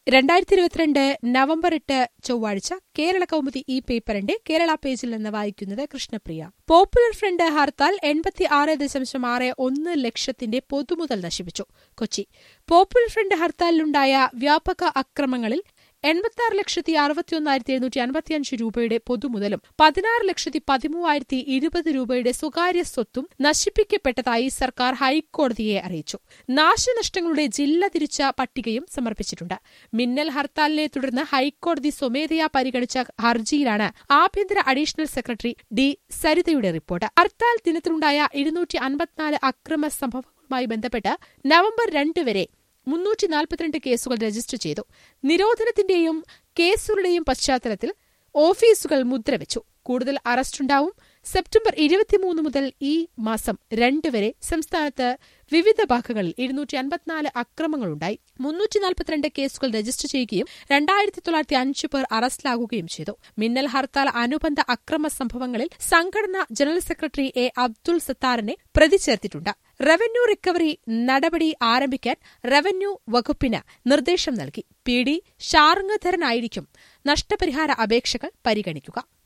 രണ്ടായിരത്തി ഇരുപത്തിരണ്ട് നവംബർ എട്ട് ചൊവ്വാഴ്ച കേരള കൗമുദി ഈ പേപ്പറിന്റെ കേരള പേജിൽ നിന്ന് വായിക്കുന്നത് കൃഷ്ണപ്രിയ പോപ്പുലർ ഫ്രണ്ട് ഹർത്താൽ എൺപത്തി ആറ് ദശാംശം ആറ് ഒന്ന് ലക്ഷത്തിന്റെ പൊതുമുതൽ നശിപ്പിച്ചു കൊച്ചി പോപ്പുലർ ഫ്രണ്ട് ഹർത്താലിലുണ്ടായ വ്യാപക അക്രമങ്ങളിൽ എൺപത്തിയാറ് ലക്ഷത്തി അറുപത്തിയൊന്നായിരത്തി എഴുന്നൂറ്റി അൻപത്തിയഞ്ച് രൂപയുടെ പൊതുമുതലും പതിനാറ് ലക്ഷത്തി പതിമൂവായിരത്തി ഇരുപത് രൂപയുടെ സ്വകാര്യ സ്വത്തും നശിപ്പിക്കപ്പെട്ടതായി സർക്കാർ ഹൈക്കോടതിയെ അറിയിച്ചു നാശനഷ്ടങ്ങളുടെ ജില്ല തിരിച്ച പട്ടികയും സമർപ്പിച്ചിട്ടുണ്ട് മിന്നൽ ഹർത്താലിനെ തുടർന്ന് ഹൈക്കോടതി സ്വമേധയാ പരിഗണിച്ച ഹർജിയിലാണ് ആഭ്യന്തര അഡീഷണൽ സെക്രട്ടറി ഡി സരിതയുടെ റിപ്പോർട്ട് ഹർത്താൽ ദിനത്തിലുണ്ടായ ഇരുന്നൂറ്റി അൻപത്തിനാല് അക്രമ സംഭവങ്ങളുമായി ബന്ധപ്പെട്ട് നവംബർ രണ്ട് വരെ മുന്നൂറ്റി നാൽപ്പത്തിരണ്ട് കേസുകൾ രജിസ്റ്റർ ചെയ്തു നിരോധനത്തിന്റെയും കേസുകളുടെയും പശ്ചാത്തലത്തിൽ ഓഫീസുകൾ മുദ്രവെച്ചു കൂടുതൽ അറസ്റ്റുണ്ടാവും സെപ്റ്റംബർ ഇരുപത്തിമൂന്ന് മുതൽ ഈ മാസം രണ്ട് വരെ സംസ്ഥാനത്ത് വിവിധ ഭാഗങ്ങളിൽ ഇരുന്നൂറ്റി അൻപത്തിനാല് അക്രമങ്ങളുണ്ടായി മുന്നൂറ്റി നാൽപ്പത്തിരണ്ട് കേസുകൾ രജിസ്റ്റർ ചെയ്യുകയും രണ്ടായിരത്തി തൊള്ളായിരത്തി അഞ്ച് പേർ അറസ്റ്റിലാകുകയും ചെയ്തു മിന്നൽ ഹർത്താൽ അനുബന്ധ അക്രമ സംഭവങ്ങളിൽ സംഘടനാ ജനറൽ സെക്രട്ടറി എ അബ്ദുൾ സത്താറിനെ പ്രതി ചേർത്തിട്ടുണ്ട് റവന്യൂ റിക്കവറി നടപടി ആരംഭിക്കാൻ റവന്യൂ വകുപ്പിന് നിർദ്ദേശം നൽകി പി ഡി ഷാർങ്ങധരനായിരിക്കും നഷ്ടപരിഹാര അപേക്ഷകൾ പരിഗണിക്കുക